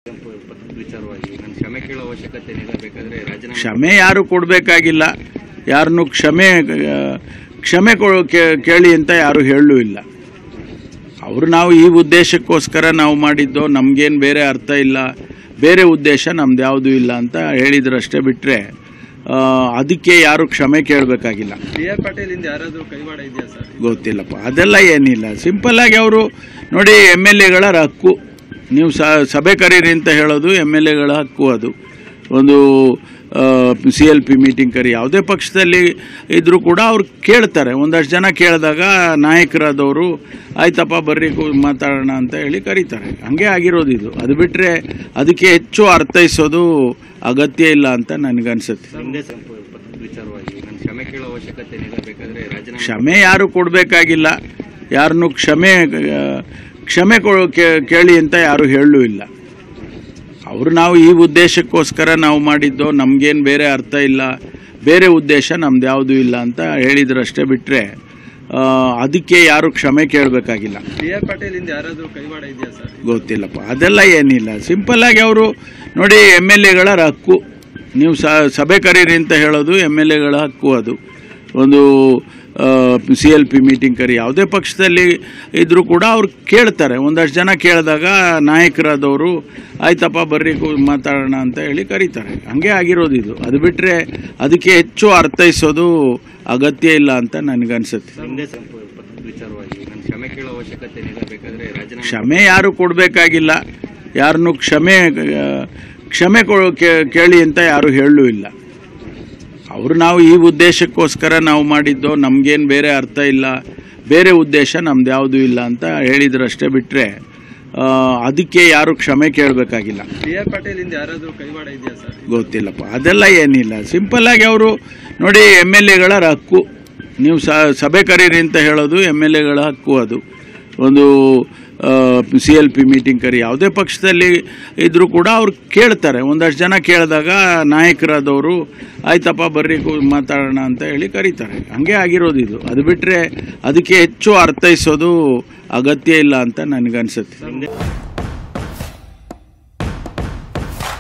ವಿಚಾರವಾಗಿ ನಾನು ಕ್ಷಮೆ ಕೇಳೋ ಅವಶ್ಯಕತೆ ಏನಿಲ್ಲ ಬೇಕಾದ್ರೆ ರಾಜೀನಾಮೆ ಕ್ಷಮೆ ಯಾರು ಕೊಡಬೇಕಾಗಿಲ್ಲ ಯಾರನ್ನು ಕ್ಷಮೆ ಆ, ಕ್ಷಮೆ ಕೊ- ಕೇ- ಕೇಳಿ ಅಂತ ಯಾರು ಹೇಳಲೂ ಇಲ್ಲ ಅವರು ನಾವು ಈ ಉದ್ದೇಶಕ್ಕೋಸ್ಕರ ನಾವು ಮಾಡಿದ್ದು ನಮಗೇನು ಬೇರೆ ಅರ್ಥ ಇಲ್ಲ ಬೇರೆ ಉದ್ದೇಶ ನಮ್ದು ಯಾವುದೂ ಇಲ್ಲ ಅಂತ ಹೇಳಿದ್ರಷ್ಟೇ ಬಿಟ್ಟರೆ ಅದಕ್ಕೆ ಯಾರು ಕ್ಷಮೆ ಕೇಳಬೇಕಾಗಿಲ್ಲ ಬಿ ಆರ್ ಪಾಟೀಲ್ ಇಂದ ಯಾರಾದ್ರೂ ಕೈವಾಡ ಇದೆಯಾ ಸರ್ ಗೊತ್ತಿಲ್ಲಪ್ಪ ಅದೆಲ್ಲ ಏನಿಲ್ಲ ಸಿಂಪಲ್ಲಾಗಿ ಅವರು ನೋಡಿ ಎಮ್ ಎಲ್ ಎಗಳ ಹಕ್ಕು ನೀವು ಸ- ಸಭೆ ಕರೀರಿ ಅಂತ ಹೇಳೋದು ಎಮ್ ಎಲ್ ಎಗಳ ಹಕ್ಕು ಅದು ಒಂದು ಸಿ ಎಲ್ ಪಿ ಮೀಟಿಂಗ್ ಕರಿ ಯಾವುದೇ ಪಕ್ಷದಲ್ಲಿ ಇದ್ದರೂ ಕೂಡ ಅವ್ರು ಕೇಳ್ತಾರೆ ಒಂದಷ್ಟು ಜನ ಕೇಳಿದಾಗ ನಾಯಕರಾದವರು ಆಯ್ತಪ್ಪ ಬರ್ರಿ ಕೂ- ಮಾತಾಡೋಣ ಅಂತ ಹೇಳಿ ಕರೀತಾರೆ ಹಂಗೆ ಆಗಿರೋದು ಇದು ಅದು ಬಿಟ್ಟರೆ ಅದಕ್ಕೆ ಹೆಚ್ಚು ಅರ್ಥೈಸೋದು ಅಗತ್ಯ ಇಲ್ಲ ಅಂತ ನನಗನ್ಸುತ್ತೆ ನಿಮ್ದೇ ಸರ್ ವಿಚಾರವಾಗಿ ನಾನು ಕ್ಷಮೆ ಕೇಳೋ ಅವಶ್ಯಕತೆ ಏನಿಲ್ಲ ಬೇಕಾದ್ರೆ ರಾಜೀನಾಮೆ ಕ್ಷಮೆ ಯಾರು ಕೊಡಬೇಕಾಗಿಲ್ಲ ಯಾರನ್ನು ಕ್ಷಮೆ ಆ, ಕ್ಷಮೆ ಕೊ- ಕೇ- ಕೇಳಿ ಅಂತ ಯಾರು ಹೇಳಲೂ ಇಲ್ಲ ಅವರು ನಾವು ಈ ಉದ್ದೇಶಕ್ಕೋಸ್ಕರ ನಾವು ಮಾಡಿದ್ದು ನಮಗೇನು ಬೇರೆ ಅರ್ಥ ಇಲ್ಲ ಬೇರೆ ಉದ್ದೇಶ ನಮ್ದು ಯಾವುದೂ ಇಲ್ಲ ಅಂತ ಹೇಳಿದ್ರಷ್ಟೇ ಬಿಟ್ಟರೆ ಅದಕ್ಕೆ ಯಾರು ಕ್ಷಮೆ ಕೇಳಬೇಕಾಗಿಲ್ಲ ಬಿ ಆರ್ ಪಾಟೀಲ್ ಇಂದ ಯಾರಾದ್ರೂ ಕೈವಾಡ ಇದೆಯಾ ಸರ್ ಗೊತ್ತಿಲ್ಲಪ್ಪ ಅದೆಲ್ಲ ಏನಿಲ್ಲ ಸಿಂಪಲ್ಲಾಗಿ ಅವರು ನೋಡಿ ಎಮ್ ಎಲ್ ಎಗಳ ಹಕ್ಕು ನೀವು ಸ- ಸಭೆ ಕರೀರಿ ಅಂತ ಹೇಳೋದು ಎಮ್ ಎಲ್ ಎಗಳ ಹಕ್ಕು ಅದು ಒಂದು ಸಿ ಎಲ್ ಪಿ ಮೀಟಿಂಗ್ ಕರಿ ಯಾವುದೇ ಪಕ್ಷದಲ್ಲಿ ಇದ್ದರೂ ಕೂಡ ಅವ್ರು ಕೇಳ್ತಾರೆ ಒಂದಷ್ಟು ಜನ ಕೇಳಿದಾಗ ನಾಯಕರಾದವರು ಆಯ್ತಪ್ಪ ಬರ್ರಿ ಕೂ- ಮಾತಾಡೋಣ ಅಂತ ಹೇಳಿ ಕರೀತಾರೆ ಹಂಗೆ ಆಗಿರೋದು ಇದು ಅದು ಬಿಟ್ಟರೆ ಅದಕ್ಕೆ ಹೆಚ್ಚು ಅರ್ಥೈಸೋದು ಅಗತ್ಯ ಇಲ್ಲ ಅಂತ ನನಗನ್ಸುತ್ತೆ ನಿಮ್ದೇ ಸರ್ ವಿಚಾರವಾಗಿ ನಾನು ಕ್ಷಮೆ ಕೇಳೋ ಅವಶ್ಯಕತೆ ಏನಿಲ್ಲ ಬೇಕಾದ್ರೆ ರಾಜೀನಾಮೆ ಕ್ಷಮೆ ಯಾರು ಕೊಡಬೇಕಾಗಿಲ್ಲ ಯಾರನ್ನು ಕ್ಷಮೆ ಆ, ಕ್ಷಮೆ ಕೊ- ಕೇ- ಕೇಳಿ ಅಂತ ಯಾರು ಹೇಳಲೂ ಇಲ್ಲ ಅವರು ನಾವು ಈ ಉದ್ದೇಶಕ್ಕೋಸ್ಕರ ನಾವು ಮಾಡಿದ್ದು ನಮಗೇನು ಬೇರೆ ಅರ್ಥ ಇಲ್ಲ ಬೇರೆ ಉದ್ದೇಶ ನಮ್ದು ಯಾವುದೂ ಇಲ್ಲ ಅಂತ ಹೇಳಿದ್ರಷ್ಟೇ ಬಿಟ್ಟರೆ ಅದಕ್ಕೆ ಯಾರು ಕ್ಷಮೆ ಕೇಳಬೇಕಾಗಿಲ್ಲ ಬಿ ಆರ್ ಪಾಟೀಲ್ ಇಂದ ಯಾರಾದ್ರೂ ಕೈವಾಡ ಇದೆಯಾ ಸರ್ ಗೊತ್ತಿಲ್ಲಪ್ಪ ಅದೆಲ್ಲ ಏನಿಲ್ಲ ಸಿಂಪಲ್ಲಾಗಿ ಅವರು ನೋಡಿ ಎಮ್ ಎಲ್ ಎಗಳ ಹಕ್ಕು ನೀವು ಸ- ಸಭೆ ಕರೀರಿ ಅಂತ ಹೇಳೋದು ಎಮ್ ಎಲ್ ಎಗಳ ಹಕ್ಕು ಅದು ಒಂದು ಸಿ ಎಲ್ ಪಿ ಮೀಟಿಂಗ್ ಕರಿ ಯಾವುದೇ ಪಕ್ಷದಲ್ಲಿ ಇದ್ದರೂ ಕೂಡ ಅವ್ರು ಕೇಳ್ತಾರೆ ಒಂದಷ್ಟು ಜನ ಕೇಳಿದಾಗ ನಾಯಕರಾದವರು ಆಯ್ತಪ್ಪ ಬರ್ರಿ ಕೂ- ಮಾತಾಡೋಣ ಅಂತ ಹೇಳಿ ಕರೀತಾರೆ ಹಂಗೆ ಆಗಿರೋದು ಇದು ಅದು ಬಿಟ್ಟರೆ ಅದಕ್ಕೆ ಹೆಚ್ಚು ಅರ್ಥೈಸೋದು ಅಗತ್ಯ ಇಲ್ಲ ಅಂತ ನನಗನ್ಸುತ್ತೆ ನಿಮ್ದೇ